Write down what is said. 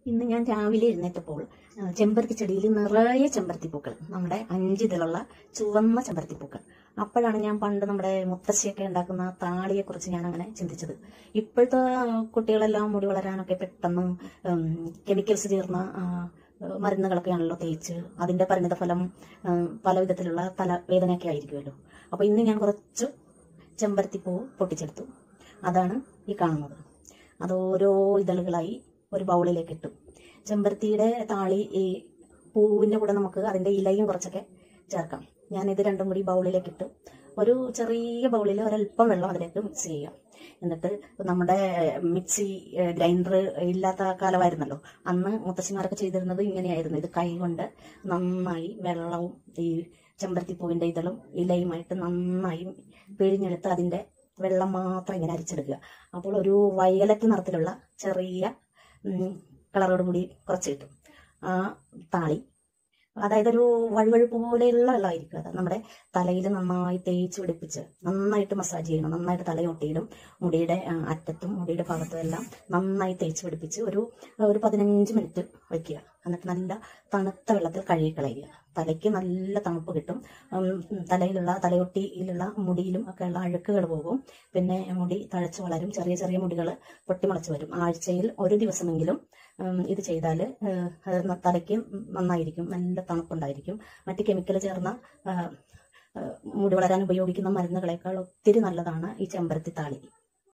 ഇന്ന് ഞാൻ രാവിലെ എഴുന്നേറ്റപ്പോൾ ആ, ചെമ്പരത്തി ചെടിയിൽ നിറയെ ചെമ്പരത്തി പൂക്കൾ നമ്മുടെ അഞ്ച് ഇതിലുള്ള ചുവന്ന ചെമ്പരത്തി പൂക്കൾ അപ്പോഴാണ് ഞാൻ പണ്ട് നമ്മുടെ മുത്തശ്ശിയൊക്കെ ഉണ്ടാക്കുന്ന താളിയെ കുറിച്ച് ഞാൻ അങ്ങനെ ചിന്തിച്ചത് ഇപ്പോഴത്തെ ആ, കുട്ടികളെല്ലാം മുടി വളരാനൊക്കെ പെട്ടെന്ന് കെമിക്കൽസ് ചേർന്ന ആ, മരുന്നുകളൊക്കെയാണല്ലോ തേച്ച് അതിന്റെ പരിണിതഫലം ആ, പല വിധത്തിലുള്ള തലവേദനയൊക്കെ ആയിരിക്കുമല്ലോ അപ്പൊ ഇന്ന് ഞാൻ കുറച്ച് ചെമ്പരത്തിപ്പൂ പൊട്ടിച്ചെടുത്തു അതാണ് ഈ കാണുന്നത് അത് ഓരോ ഇതളുകളായി ഒരു ബൗളിലേക്ക് ഇട്ടു ചെമ്പരത്തിയുടെ താളി ഈ പൂവിന്റെ കൂടെ നമുക്ക് അതിന്റെ ഇലയും കുറച്ചൊക്കെ ചേർക്കാം ഞാനിത് രണ്ടും കൂടി ബൗളിലേക്ക് ഇട്ടു ഒരു ചെറിയ ബൗളിൽ ഒരല്പം വെള്ളം അതിലേക്ക് മിക്സ് ചെയ്യാം എന്നിട്ട് നമ്മുടെ മിക്സി ഗ്രൈൻഡർ ഇല്ലാത്ത കാലമായിരുന്നല്ലോ അന്ന് മുത്തശ്ശിമാരൊക്കെ ചെയ്തിരുന്നത് ഇങ്ങനെയായിരുന്നു ഇത് കൈ കൊണ്ട് നന്നായി വെള്ളവും ഈ ചെമ്പരത്തിപ്പൂവിന്റെ ഇതളും ഇലയുമായിട്ട് നന്നായി പിഴിഞ്ഞെടുത്ത് അതിന്റെ വെള്ളം മാത്രം ഇങ്ങനെ അരിച്ചെടുക്കുക അപ്പോൾ ഒരു വയലറ്റ് നിറത്തിലുള്ള ചെറിയ ഉം, കളറോട് കൂടി കുറച്ച് കിട്ടും ആ താളി അതായത് ഒരു വഴുവഴുപ്പ് പോലെയുള്ള വെള്ളമായിരിക്കും അത് നമ്മുടെ തലയിൽ നന്നായി തേച്ച് പിടിപ്പിച്ച് നന്നായിട്ട് മസാജ് ചെയ്യണം നന്നായിട്ട് തലയൊട്ടിയിടും മുടിയുടെ ആ, അറ്റത്തും മുടിയുടെ ഭാഗത്തും എല്ലാം നന്നായി തേച്ച് പിടിപ്പിച്ച് ഒരു ഒരു പതിനഞ്ച് മിനിറ്റ് വയ്ക്കുക എന്നിട്ട് നല്ല തണുത്ത വെള്ളത്തിൽ കഴുകി കളയുക തലയ്ക്ക് നല്ല തണുപ്പ് കിട്ടും ഉം, തലയിലുള്ള തലയൊട്ടിയിലുള്ള മുടിയിലും ഒക്കെ ഉള്ള അഴുക്കുകൾ പോകും പിന്നെ മുടി തഴച്ചു വളരും ചെറിയ ചെറിയ മുടികൾ പൊട്ടിമുളച്ച് വരും ആഴ്ചയിൽ ഒരു ദിവസമെങ്കിലും ഉം, ഇത് ചെയ്താൽ തലയ്ക്ക് നന്നായിരിക്കും നല്ല തണുപ്പുണ്ടായിരിക്കും മറ്റ് കെമിക്കൽ ചേർന്ന ആ, ആ, മുടി വളരാൻ ഉപയോഗിക്കുന്ന മരുന്നുകളെക്കാൾ ഒത്തിരി നല്ലതാണ് ഈ ചെമ്പരത്തി താളി